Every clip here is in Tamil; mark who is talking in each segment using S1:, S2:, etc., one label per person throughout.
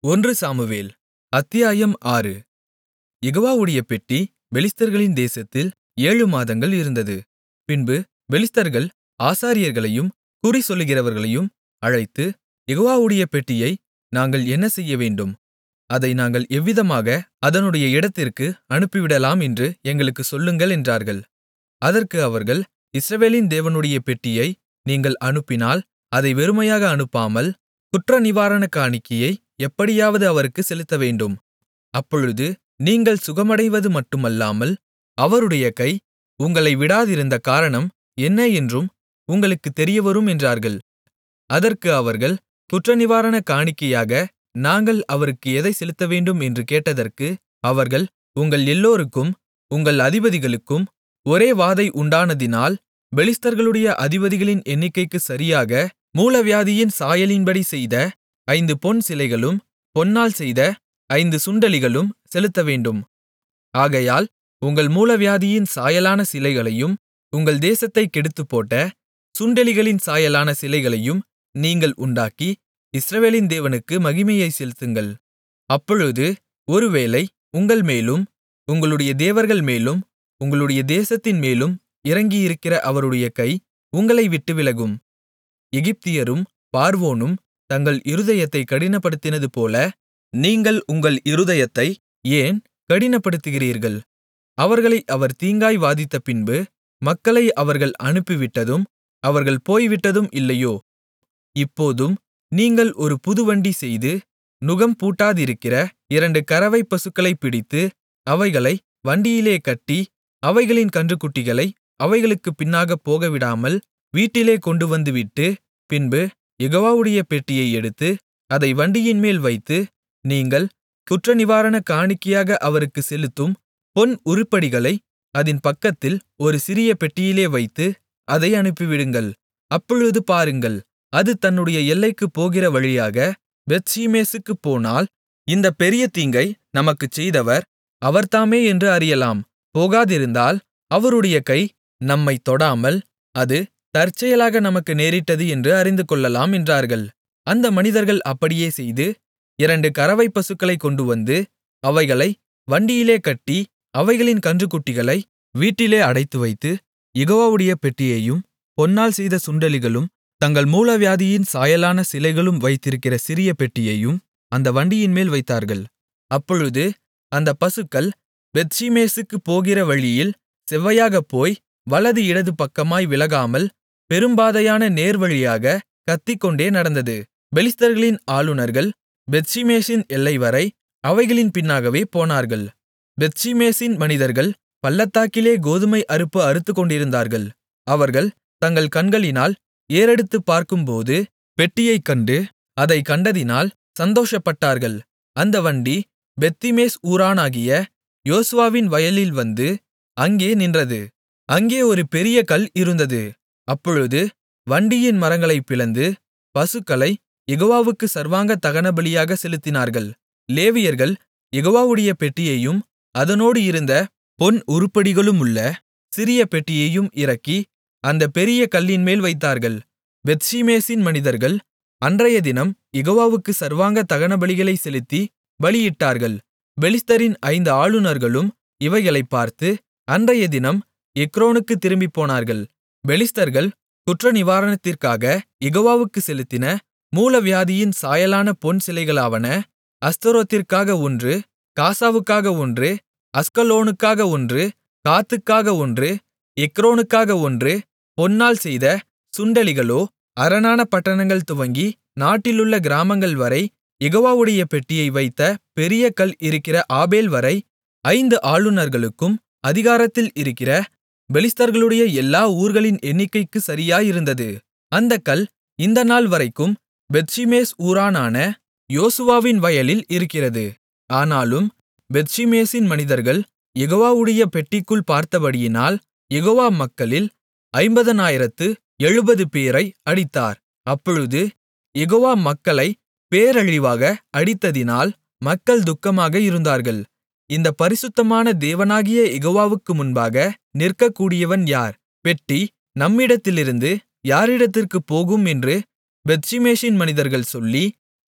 S1: ஒன்று சாமுவேல் அத்தியாயம் ஆறு யெகோவாவுடைய பெட்டி பெலிஸ்தர்களின் தேசத்தில் ஏழு மாதங்கள் இருந்தது பின்பு பெலிஸ்தர்கள் ஆசாரியர்களையும் குறிசொல்லுகிறவர்களையும் அழைத்து யெகோவாவுடைய பெட்டியை நாங்கள் என்ன செய்யவேண்டும் அதை நாங்கள் எவ்விதமாக அதனுடைய இடத்திற்கு அனுப்பிவிடலாம் என்று எங்களுக்குச் சொல்லுங்கள் என்றார்கள் அதற்கு அவர்கள் இஸ்ரவேலின் தேவனுடைய பெட்டியை நீங்கள் அனுப்பினால் அதை வெறுமையாக அனுப்பாமல் குற்றநிவாரண காணிக்கையை எப்படியாவது அவருக்குச் செலுத்தவேண்டும் அப்பொழுது நீங்கள் சுகமடைவது மட்டுமல்லாமல் அவருடைய கை உங்களை விடாதிருந்த காரணம் என்ன என்றும் உங்களுக்குத் தெரியவரும் என்றார்கள் அதற்கு அவர்கள் குற்றநிவாரண காணிக்கையாக நாங்கள் அவருக்கு எதைச் செலுத்தவேண்டும் என்று கேட்டதற்கு அவர்கள் உங்கள் எல்லோருக்கும் உங்கள் அதிபதிகளுக்கும் ஒரே வாதை உண்டானதினால் பெலிஸ்தர்களுடைய அதிபதிகளின் எண்ணிக்கைக்குச் சரியாக மூலவியாதியின் சாயலின்படி செய்த ஐந்து பொன் சிலைகளும் பொன்னால் செய்த ஐந்து சுண்டெலிகளும் செலுத்தவேண்டும் ஆகையால் உங்கள் மூலவியாதியின் சாயலான சிலைகளையும் உங்கள் தேசத்தைக் கெடுத்துப்போட்ட சுண்டெலிகளின் சாயலான சிலைகளையும் நீங்கள் உண்டாக்கி இஸ்ரவேலின் தேவனுக்கு மகிமையைச் செலுத்துங்கள் அப்பொழுது ஒருவேளை உங்கள்மேலும் உங்களுடைய தேவர்கள்மேலும் உங்களுடைய தேசத்தின்மேலும் இறங்கியிருக்கிற அவருடைய கை உங்களை விட்டு விலகும் எகிப்தியரும் பார்வோனும் தங்கள் இருதயத்தைக் கடினப்படுத்தினதுபோல நீங்கள் உங்கள் இருதயத்தை ஏன் கடினப்படுத்துகிறீர்கள் அவர்களை அவர் தீங்காய் வாதித்தபின்பு மக்களை அவர்கள் அனுப்பிவிட்டதும் அவர்கள் போய்விட்டதும் இல்லையோ இப்போதும் நீங்கள் ஒரு புதுவண்டி செய்து நுகம் பூட்டாதிருக்கிற இரண்டு கறவைப் பசுக்களைப் பிடித்து அவைகளை வண்டியிலே கட்டி அவைகளின் கன்றுக்குட்டிகளை அவைகளுக்குப் பின்னாகப் போகவிடாமல் வீட்டிலே கொண்டுவந்துவிட்டு பின்பு யெகோவாவுடைய பெட்டியை எடுத்து அதை வண்டியின்மேல் வைத்து நீங்கள் குற்றநிவாரண காணிக்கையாக அவருக்குச் செலுத்தும் பொன் உருப்படிகளை அதின் பக்கத்தில் ஒரு சிறிய பெட்டியிலே வைத்து அதை அனுப்பிவிடுங்கள் அப்பொழுது பாருங்கள் அது தன்னுடைய எல்லைக்குப் போகிற வழியாக பெத்ஷிமேசுக்குப் போனால் இந்தப் பெரிய தீங்கை நமக்குச் செய்தவர் அவர்தாமே என்று அறியலாம் போகாதிருந்தால் அவருடைய கை நம்மைத் தொடாமல் அது தற்செயலாக நமக்கு நேரிட்டது என்று அறிந்துகொள்ளலாம் என்றார்கள் அந்த மனிதர்கள் அப்படியே செய்து இரண்டு கறவைப் பசுக்களைக் கொண்டுவந்து அவைகளை வண்டியிலே கட்டி அவைகளின் கன்றுக்குட்டிகளை வீட்டிலே அடைத்துவைத்து யெகோவாவுடைய பெட்டியையும் பொன்னால் செய்த சுண்டெலிகளும் தங்கள் மூலவியாதியின் சாயலான சிலைகளும் வைத்திருக்கிற சிறிய பெட்டியையும் அந்த வண்டியின்மேல் வைத்தார்கள் அப்பொழுது அந்தப் பசுக்கள் பெத்ஷிமேசுக்குப் போகிற வழியில் செவ்வையாகப் போய் வலது இடது பக்கமாய் விலகாமல் பெரும்பாதையான நேர்வழியாக கத்திக்கொண்டே நடந்தது பெலிஸ்தர்களின் ஆளுனர்கள் பெத்ஷிமேசின் எல்லைவரை அவைகளின் பின்னாகவே போனார்கள் பெத்ஷிமேசின் மனிதர்கள் பள்ளத்தாக்கிலே கோதுமை அறுப்பு அறுத்துக்கொண்டிருந்தார்கள் அவர்கள் தங்கள் கண்களினால் ஏறெடுத்துப் பார்க்கும்போது பெட்டியைக் கண்டு அதைக் கண்டதினால் சந்தோஷப்பட்டார்கள் அந்த வண்டி பெத்திமேஸ் ஊரானாகிய யோசுவாவின் வயலில் வந்து அங்கே நின்றது அங்கே ஒரு பெரிய கல் இருந்தது அப்பொழுது வண்டியின் மரங்களைப் பிளந்து பசுக்களை யெகோவாவுக்கு சர்வாங்க தகனபலியாக செலுத்தினார்கள் லேவியர்கள் யெகோவாவுடைய பெட்டியையும் அதனோடு இருந்த பொன் உருப்படிகளுமுள்ள சிறிய பெட்டியையும் இறக்கி அந்த பெரிய கல்லின்மேல் வைத்தார்கள் பெத்ஷிமேசின் மனிதர்கள் அன்றையதினம் யெகோவாவுக்கு சர்வாங்க தகனபலிகளைச் செலுத்தி பலியிட்டார்கள் பெலிஸ்தரின் ஐந்து ஆளுனர்களும் இவைகளைப் பார்த்து அன்றையதினம் எக்ரோனுக்குத் திரும்பிப்போனார்கள் பெலிஸ்தர்கள் குற்றநிவாரணத்திற்காக யெகோவாவுக்கு செலுத்தின மூலவியாதியின் சாயலான பொன் சிலைகளாவன அஸ்தரோத்திற்காக ஒன்று காசாவுக்காக ஒன்று அஸ்கலோனுக்காக ஒன்று காத்துக்காக ஒன்று எக்ரோனுக்காக ஒன்று பொன்னால் செய்த சுண்டெலிகளோ அரணான பட்டணங்கள் துவங்கி நாட்டிலுள்ள கிராமங்கள் வரை யெகோவாவுடைய பெட்டியை வைத்த பெரிய கல் இருக்கிற ஆபேல் வரை ஐந்து ஆளுனர்களுக்கும் அதிகாரத்தில் இருக்கிற பெலிஸ்தர்களுடைய எல்லா ஊர்களின் எண்ணிக்கைக்கு சரியாயிருந்தது அந்தக் கல் இந்த நாள் வரைக்கும் பெத்ஷிமேஸ் ஊரானான யோசுவாவின் வயலில் இருக்கிறது ஆனாலும் பெத்ஷிமேசின் மனிதர்கள் யெகோவாவுடைய பெட்டிக்குள் பார்த்தபடியினால் யெகோவா மக்களில் ஐம்பதனாயிரத்து எழுபது பேரை அடித்தார் அப்பொழுது யெகோவா மக்களை பேரழிவாக அடித்ததினால் மக்கள் துக்கமாக இருந்தார்கள் இந்த பரிசுத்தமான தேவனாகிய யெகோவாவுக்கு முன்பாக நிற்கக்கூடியவன் யார் பெட்டி நம்மிடத்திலிருந்து யாரிடத்திற்குப் போகும் என்று பெத்ஷிமேசின் மனிதர்கள் சொல்லி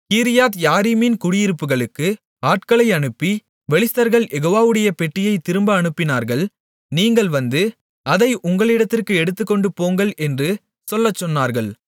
S1: கீரியாத் யாரீமின் குடியிருப்புகளுக்கு ஆட்களை அனுப்பி பெலிஸ்தர்கள் யெகோவாவுடைய பெட்டியைத் திரும்ப அனுப்பினார்கள் நீங்கள் வந்து அதை உங்களிடத்திற்கு எடுத்துக்கொண்டு போங்கள் என்று சொல்லச்சொன்னார்கள்